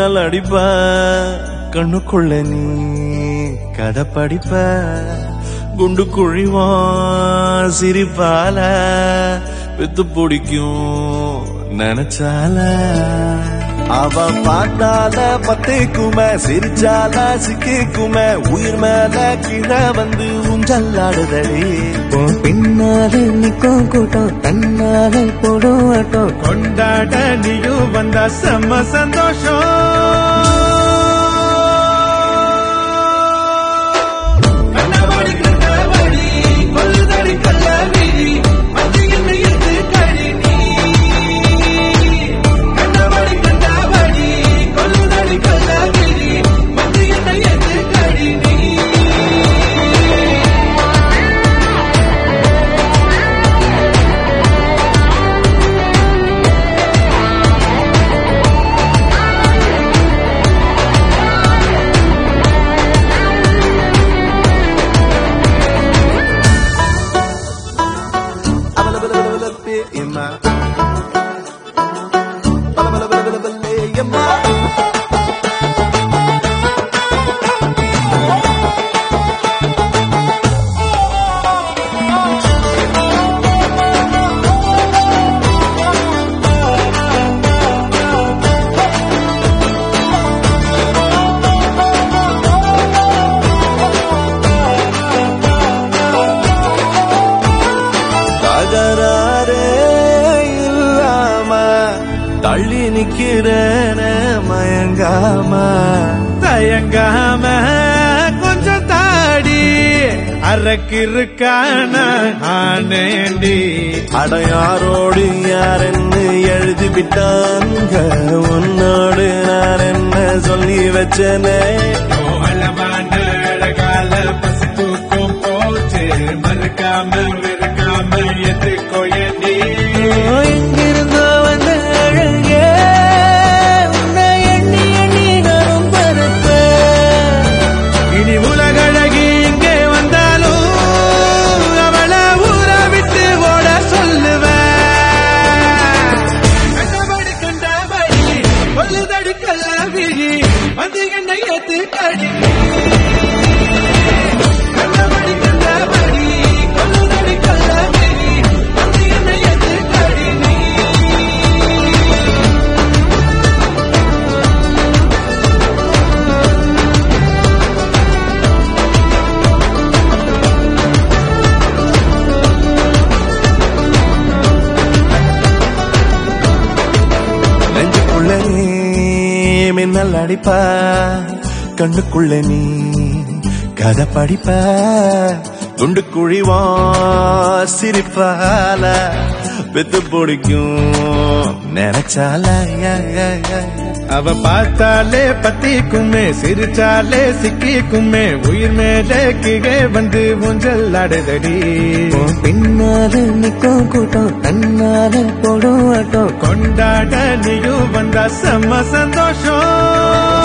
மின்னல் அடிப்ப கண்ணுக்குள்ள நீ கதை படிப்ப குண்டு குழிவான் சிரிப்பால வித்து பிடிக்கும் நினைச்சால அவ பார்த்தால பத்திக்குமே சிரிச்சால சிக்கிக்குமே உயிர் மேல கீழே வந்து ஊஞ்சல்லாடுதடி உன் பின்னாலே நிக்கும் கூட்டம் தன்னாலே போடும் ஆட்டம் கொண்டாட நீயும் வந்தா செம்ம சந்தோஷம் கண்ணாடி கண்ணாடி கொல்லுதடி கல்லாவிரி வந்து என்னை எடுத்து கழி நீ கண்ணாடி கண்ணாடி கொல்லுதடி கல்லாவிரி வந்து என்னை எடுத்து கழி நீ தகராறே இல்லாம தள்ளி நிக்கிறேன மயங்காம தயங்காம கொஞ்சம் தாடி அரக்கிருக்கான ஆனேண்டி அடையாரோடு யாரென்னு எழுதி விட்டாங்க உன்னோடு நான் என்ன சொல்லி வச்சனே கோலமான அழகால பசி தூக்கம் போச்சு மறுக்காம வெறுக்காம எதுக்கோ நீ எங்கிருந்தோ வந்த அழகே உன்னை எண்ணி எண்ணி நானும் பருப்பேன் இனி உலகழகி இங்கே வந்தாலும் அவளை ஊற விட்டு ஓட சொல்லுவேன் கண்டபடி கண்டபடி கொல்லுதடி கல்லாவிழி வந்து என்னை ஏத்து கடி கண்டபடி கண்டபடி கொல்லுதடி கல்லாவிழி வந்து என்னை ஏத்து கடி நீ நெஞ்சுக்குள்ள நீ மின்னல் அடிப்ப கண்ணுக்குள்ள நீ கதை படிப்ப குண்டு குழிவா சிரிப்பால பெத்து பிடிக்கும் நினைச்சால யா, யா, யா. அவ பார்த்தாலே பத்திக்குமே சிரிச்சாலே சிக்கிக்குமே உயிர் மேலே கீழே வந்து ஊஞ்சல் ஆடுதடி உன் பின்னாலே நிக்கும் கூட்டம் தன்னாலே போடும் ஆட்டம் கொண்டாட நீயும் வந்தா செம்ம சந்தோஷம்